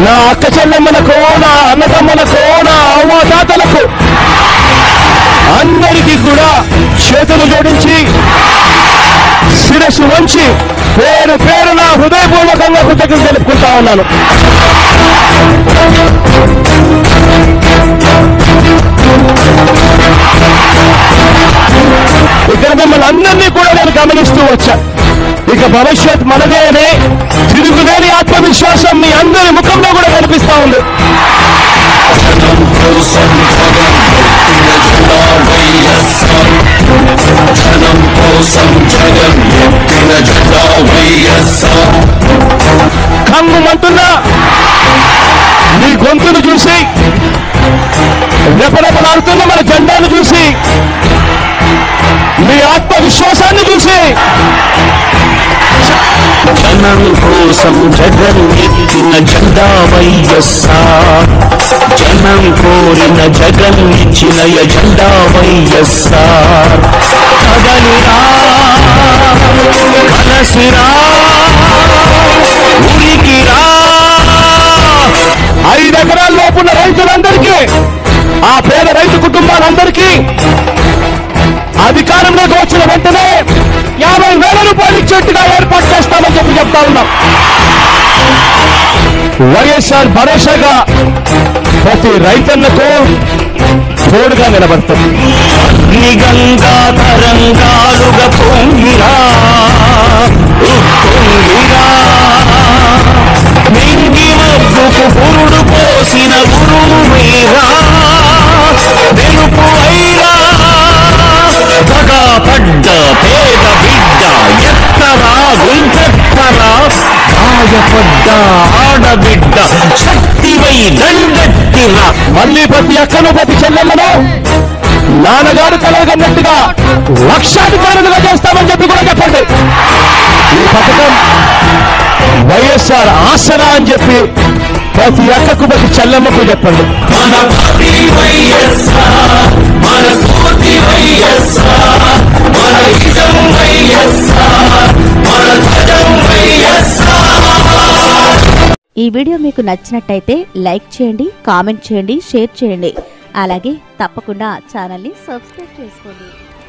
నా అక్క చెల్లెమ్మలకు నా అన్నదమ్మలకు నా అవ్వాతాతలకు అందరికీ కూడా చేతులు జోడించి శిరస్సు వంచి పేరు పేరు నా హృదయపూర్వకంగా కృతజ్ఞత తెలుపుకుంటా ఉన్నాను ఇక్కడ మిమ్మల్ని అందరినీ కూడా నేను గమనిస్తూ వచ్చా ఇక భవిష్యత్ మనదే అనే తిరుగులేని ఆత్మవిశ్వాసం మీ అందరి ముఖంలో కూడా కనిపిస్తా ఉంది జనం కోసం జగన్ ఎత్తిన జెండా వైఎస్ఆర్ జనం కోసం జగన్ ఎత్తిన జెండా వైఎస్ఆర్ కంగుమంటున్నా నీ గొంతును చూసి రెపరెపలాడుతున్న మన జెండాను చూసి మీ ఆత్మవిశ్వాసాన్ని చూసి జనం కోసం జగన్ ఎత్తిన జెండా వైఎస్ఆర్ జనం కోరిన జగన్ ఇచ్చిన ఎజెండా వైఎస్ఆర్ కదలిరా కలసిరా ఉరికిరా ఐదు ఎకరాల లోపున్న రైతులందరికీ ఆ పేద రైతు కుటుంబాలందరికీ అధికారంలోకి వచ్చిన వెంటనే యాభై వేల రూపాయలు ఇచ్చేట్టుగా ఏర్పాటు చేస్తామని చెప్పి చెప్తా ఉన్నాం వైఎస్ఆర్ భరోసాగా ప్రతి రైతన్నకు తోడుగా నిలబడతాం నిగంగా తరంగాలుగా పొంగిరా ఉప్పొంగిరా మింగి మబ్బుకు పురుడు పోసిన గురువు మీరా వెలుపు అయిరా దగా పడ్డ పేద బిడ్డ ఎత్తరా గుంటెత్తరా గాయపడ్డ ఆడబిడ్డ శక్తివై దండెత్తిరా మళ్ళీ ప్రతి అక్కను ప్రతి చెల్లెమ్మను నాన్నగారు కలగన్నట్టుగా లక్షాధికారులుగా చేస్తామని చెప్పి కూడా చెప్పండి ఈ పథకం వైఎస్ఆర్ ఆసరా అని చెప్పి ప్రతి అక్కకు ప్రతి చెల్లెమ్మకు చెప్పండి మన పార్టీ వైఎస్ఆర్ మన స్ఫూర్తి వైఎస్ఆర్ మన ఇజం వైఎస్ఆర్ మన ధ్వజం వైఎస్ఆర్ ఈ వీడియో మీకు నచ్చినట్టయితే లైక్ చేయండి కామెంట్ చేయండి షేర్ చేయండి అలాగే తప్పకుండా ఛానల్ని సబ్స్క్రైబ్ చేసుకోండి